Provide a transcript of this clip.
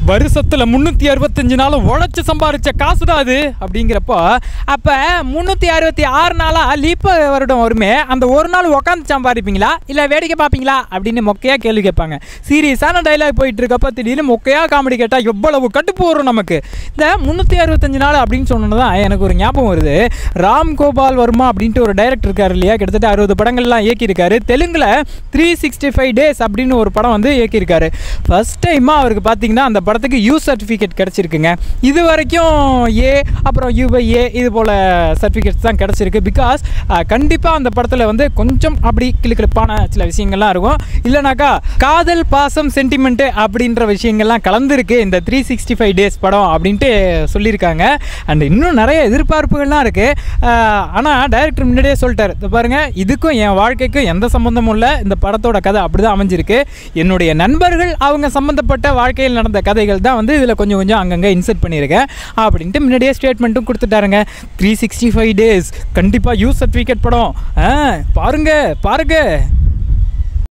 வருஷத்துல முந்நூற்றி அறுபத்தஞ்சு நாள் உழைச்சி சம்பாரிச்ச காசு தான் அது அப்படிங்கிறப்போ அப்போ முந்நூற்றி அறுபத்தி ஆறு நாளாக லீப்ப வருடம் வருமே அந்த ஒரு நாள் உட்காந்து சம்பாதிப்பீங்களா இல்லை வேடிக்கை பார்ப்பீங்களா அப்படின்னு மொக்கையாக கேள்வி கேட்பாங்க சீரியஸான டைலாக் போயிட்டு இருக்கப்ப திடீர்னு மொக்கையாக காமெடி கேட்டால் எவ்வளவு கட்டுப்பு வரும் நமக்கு இந்த முந்நூற்றி அறுபத்தஞ்சு நாள் அப்படின்னு சொன்னது தான் எனக்கு ஒரு ஞாபகம் வருது ராம் கோபால் வர்மா அப்படின்ட்டு ஒரு டைரக்டர் இருக்காரு இல்லையா கிட்டத்தட்ட அறுபது படங்கள்லாம் இயக்கியிருக்காரு தெலுங்கில் த்ரீ சிக்ஸ்டி ஃபைவ் டேஸ் அப்படின்னு ஒரு படம் வந்து இயக்கியிருக்காரு ஃபர்ஸ்ட் டைமாக அவருக்கு பார்த்தீங்கன்னா அந்த படத்துக்கு யூ சர்டிஃபிகேட் கிடச்சிருக்குங்க இது வரைக்கும் ஏ அப்புறம் யூ பை ஏ இது போல் சர்டிஃபிகேட்ஸ் தான் கிடச்சிருக்கு பிகாஸ் கண்டிப்பாக அந்த படத்தில் வந்து கொஞ்சம் அப்படி கிளுக்கிழப்பான சில விஷயங்கள்லாம் இருக்கும் இல்லைனாக்கா காதல் பாசம் சென்டிமெண்ட்டு அப்படின்ற விஷயங்கள்லாம் கலந்துருக்கு இந்த த்ரீ சிக்ஸ்டி ஃபைவ் டேஸ் படம் அப்படின்ட்டு சொல்லியிருக்காங்க அண்ட் இன்னும் நிறைய எதிர்பார்ப்புகள்லாம் இருக்குது ஆனால் டைரக்டர் முன்னாடியே சொல்லிட்டார் இது பாருங்கள் இதுக்கும் என் வாழ்க்கைக்கும் எந்த சம்மந்தமும் இல்லை இந்த படத்தோட கதை அப்படி தான் அமைஞ்சிருக்கு என்னுடைய நண்பர்கள் அவங்க சம்மந்தப்பட்ட வாழ்க்கையில் நடந்த கதைகள் தான் வந்து இதில் கொஞ்சம் கொஞ்சம் அங்கங்கே இன்செர்ட் பண்ணியிருக்கேன் அப்படின்ட்டு முன்னாடியே ஸ்டேட்மெண்ட்டும் கொடுத்துட்டாருங்க த்ரீ சிக்ஸ்டி ஃபைவ் டேஸ் கண்டிப்பாக யூஸ் சர்டிஃபிகேட் படம் ஆ பாருங்க பாருங்க